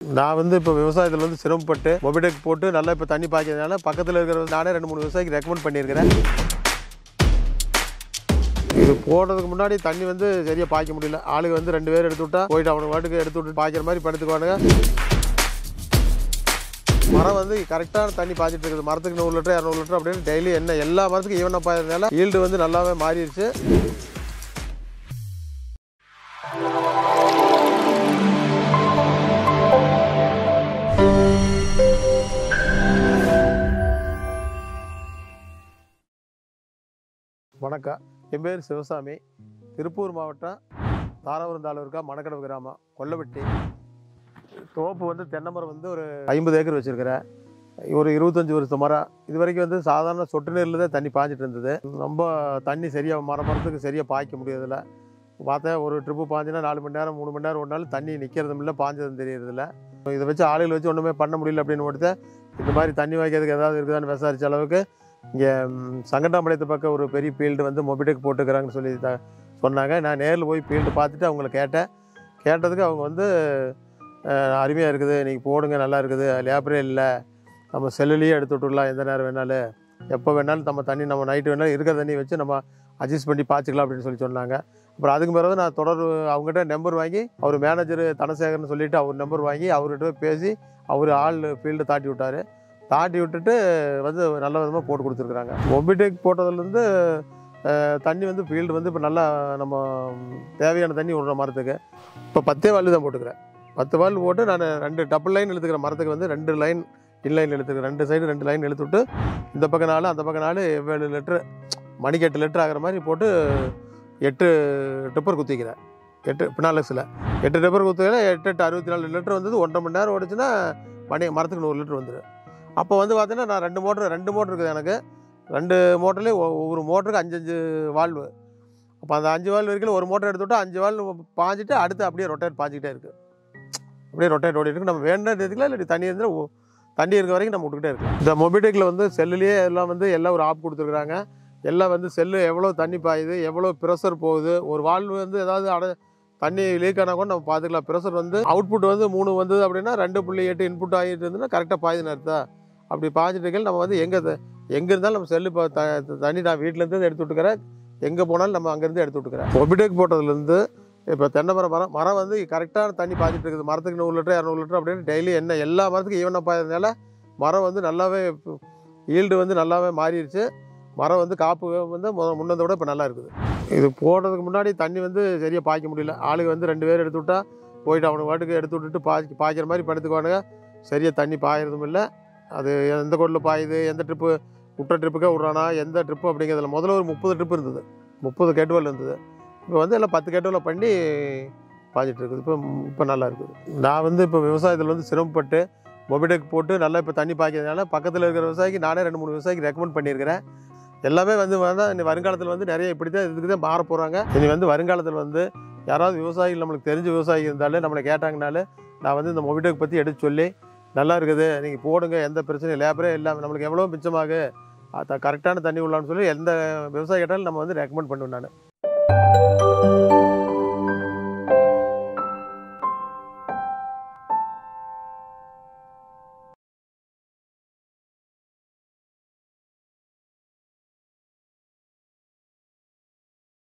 நான் வந்து இப்போ விவசாயத்தில் வந்து சிரமப்பட்டு மொபிடெக் போட்டு நல்லா இப்போ தண்ணி பாய்க்கிறதுனால பக்கத்தில் இருக்கிற நானே ரெண்டு மூணு விவசாயிக்கு ரெக்கமெண்ட் பண்ணியிருக்கிறேன் இது போடுறதுக்கு முன்னாடி தண்ணி வந்து சரியாக பாய்க்க முடியல ஆளுங்க வந்து ரெண்டு பேர் எடுத்து விட்டா போயிட்டு அவனுக்கு வாட்டுக்கு எடுத்து விட்டு பாய்க்கிற மாதிரி படுத்துக்குவானுங்க மரம் வந்து கரெக்டான தண்ணி பாய்ச்சிட்டு இருக்குது மரத்துக்கு நூறு லிட்டர் இரநூறு லிட்டர் அப்படின்னு டெய்லி என்ன எல்லா மரத்துக்கும் ஈவனாக பாய்றதுனால ஈல்டு வந்து நல்லாவே மாறிடுச்சு வணக்கம் என் பேர் சிவசாமி திருப்பூர் மாவட்டம் தாராபுரம் தாலுக்கா மணக்கடவு கிராமம் கொல்லவெட்டி தோப்பு வந்து தென்னை மரம் வந்து ஒரு ஐம்பது ஏக்கர் வச்சுருக்கிறேன் ஒரு இருபத்தஞ்சி வருஷம் மரம் இது வரைக்கும் வந்து சாதாரண சொட்டு நீரில் தான் தண்ணி பாய்ஞ்சிட்டு இருந்தது ரொம்ப தண்ணி சரியாக மரம் மரத்துக்கு சரியாக பாய்க்க முடியறதில்ல பார்த்தேன் ஒரு ட்ரிப்பு பாஞ்சினா நாலு மணி நேரம் மூணு மணி நேரம் ஒரு நாள் தண்ணி நிற்கிறதும் இல்லை பாஞ்சதும் தெரியறதில்ல இதை வச்சு ஆளுகளை வச்சு ஒன்றுமே பண்ண முடியல அப்படின்னு கொடுத்து இந்த மாதிரி தண்ணி வைக்கிறதுக்கு ஏதாவது இருக்குதான்னு விசாரிச்ச அளவுக்கு இங்கே சங்கட்டாம்பாளையத்து பக்கம் ஒரு பெரிய ஃபீல்டு வந்து மொபிடெக் போட்டுக்கிறாங்கன்னு சொல்லி த சொன்னாங்க நான் நேரில் போய் ஃபீல்டு பார்த்துட்டு அவங்கள கேட்டேன் கேட்டதுக்கு அவங்க வந்து அருமையாக இருக்குது நீங்கள் போடுங்க நல்லா இருக்குது லேபரே இல்லை நம்ம செல்லுலேயே எடுத்து விட்டுடலாம் எந்த நேரம் வேணாலும் எப்போ வேணாலும் நம்ம தண்ணி நம்ம நைட்டு வேணாலும் இருக்கிற தண்ணி வச்சு நம்ம அட்ஜஸ்ட் பண்ணி பாய்ச்சிக்கலாம் அப்படின்னு சொல்லி சொன்னாங்க அப்புறம் அதுக்கு பிறகு நான் தொடர் அவங்ககிட்ட நம்பர் வாங்கி அவர் மேனேஜர் தனசேகர்னு சொல்லிட்டு அவர் நம்பர் வாங்கி அவர்கிட்ட போய் பேசி அவர் ஆள் ஃபீல்டு தாட்டி விட்டார் தாட்டி விட்டுட்டு வந்து நல்ல விதமாக போட்டு கொடுத்துருக்குறாங்க மொபிடெக் போட்டதுலேருந்து அஹ், தண்ணி வந்து ஃபீல்டு வந்து இப்போ நல்லா நம்ம தேவையான தண்ணி விடுற மரத்துக்கு இப்போ பத்தே வால் தான் போட்டுக்கிறேன் பத்து வால் போட்டு நான் ரெண்டு டபுள் லைன் இழுத்துக்கிற மரத்துக்கு வந்து ரெண்டு லைன் இன்லைன் இழுத்துக்கிறேன் ரெண்டு சைடு ரெண்டு லைன் இழுத்து விட்டு இந்த பக்கம் நாலு அந்த பக்கம் நாலு ஏழு லிட்ரு மணிக்கு எட்டு லிட்டர் ஆகிற மாதிரி போட்டு எட்டு டிப்பர் குத்திக்கிறேன் எட்டு பினாலக்ஸில் எட்டு டிப்பர் குத்திக்கிறேன் எட்டு எட்டு அறுபத்தி நாலு லிட்டர் வந்தது ஒன்றரை மணி நேரம் ஓடிச்சுன்னா மணி மரத்துக்கு நூறு லிட்டர் வந்துடும் அப்போ வந்து பார்த்தீங்கன்னா நான் ரெண்டு மோட்ரு ரெண்டு மோட்ரு இருக்குது எனக்கு ரெண்டு மோட்டர்லேயும் ஒவ்வொரு மோட்டருக்கு அஞ்சு அஞ்சு வால்வு அப்போ அந்த அஞ்சு வால்வு வரைக்கும் ஒரு மோட்டர் எடுத்து விட்டா அஞ்சு வால்வு பாஞ்சிட்டு அடுத்து அப்படியே ரொட்டேட் பாஞ்சிக்கிட்டே இருக்குது அப்படியே ரொட்டேட் ஓடி இருக்கு நம்ம வேணும்னா எடுத்துக்கலாம் இல்லை தண்ணி இருந்தால் தண்ணி இருக்க வரைக்கும் நம்ம விட்டுக்கிட்டே இருக்கலாம் இந்த மொபிடெக்கில் வந்து செல்லுலேயே எல்லாம் வந்து எல்லாம் ஒரு ஆப் கொடுத்துருக்குறாங்க எல்லாம் வந்து செல்லு எவ்வளோ தண்ணி பாயுது எவ்வளோ ப்ரெஷர் போகுது ஒரு வால்வு வந்து ஏதாவது அட தண்ணி லீக் ஆனால் கூட நம்ம பார்த்துக்கலாம் ப்ரெஷர் வந்து அவுட்புட் வந்து மூணு வந்தது அப்படின்னா ரெண்டு புள்ளி எட்டு இன்புட் ஆகிட்டு இருந்ததுன்னா கரெக்டாக பாயுதுன்னு அர்த்தம் அப்படி பாய்ச்சிட்டு இருக்கையில நம்ம வந்து எங்கே எங்கே இருந்தாலும் நம்ம செல்லு இப்போ த தண்ணி நான் வீட்டிலேருந்து எடுத்து விட்டுக்கிறேன் எங்கே போனாலும் நம்ம அங்கேருந்து எடுத்து விட்டுக்கிறேன் மொபிடெக் போட்டதுலேருந்து இப்போ தென்னை மரம் மரம் மரம் வந்து கரெக்டான தண்ணி பாய்ச்சிட்டு இருக்குது மரத்துக்கு நூறு லிட்டர் இரநூறு லிட்டர் அப்படின்னு டெய்லி என்ன எல்லா மரத்துக்கும் ஈவனாக பாயறதுனால மரம் வந்து நல்லாவே ஈல்டு வந்து நல்லாவே மாறிடுச்சு மரம் வந்து காப்பு வந்து மு- முன்னதை விட இப்போ நல்லா இருக்குது இது போடுறதுக்கு முன்னாடி தண்ணி வந்து சரியாக பாய்க்க முடியல ஆளுங்க வந்து ரெண்டு பேர் எடுத்து விட்டா போயிட்டு அவனுக்கு வாட்டுக்கு எடுத்து விட்டுட்டு பாய்ச்சி பாய்க்கிற மாதிரி படுத்துக்குவானுங்க சரியாக தண்ணி பாயறதும் இல்லை அது எந்த கோட்டில் பாயுது எந்த ட்ரிப்பு விட்ட ட்ரிப்புக்கே விட்றானா எந்த ட்ரிப்பு அப்படிங்கிறதுல முதல்ல ஒரு முப்பது ட்ரிப் இருந்தது முப்பது கேட்டுவல் இருந்தது இப்போ வந்து எல்லாம் பத்து கேட்டுவலில் பண்ணி பாய்ச்சிட்டு இருக்குது இப்போ இப்போ நல்லா இருக்குது நான் வந்து இப்போ விவசாயத்தில் வந்து சிரமப்பட்டு மொபிடெக் போட்டு நல்லா இப்போ தண்ணி பாய்க்கிறதுனால பக்கத்தில் இருக்கிற விவசாயிக்கு நானே ரெண்டு மூணு விவசாயிக்கு ரெக்கமெண்ட் பண்ணியிருக்கிறேன் எல்லாமே வந்து வேணா இனி வருங்காலத்தில் வந்து நிறைய இப்படி தான் இதுக்கு தான் மாற போகிறாங்க இனி வந்து வருங்காலத்தில் வந்து யாராவது விவசாயிகள் நம்மளுக்கு தெரிஞ்ச விவசாயி இருந்தாலும் நம்மளை கேட்டாங்கனாலே நான் வந்து இந்த மொபிடெக் பற்றி எடுத்து சொல்லி நல்லா இருக்குது நீங்கள் போடுங்க எந்த பிரச்சனையும் லேபரே இல்லாமல் நம்மளுக்கு எவ்வளோ மிச்சமாகு கரெக்டான தண்ணி உள்ளான்னு சொல்லி எந்த விவசாயி கேட்டாலும் நம்ம வந்து ரெக்கமெண்ட் பண்ணுவேன் நான்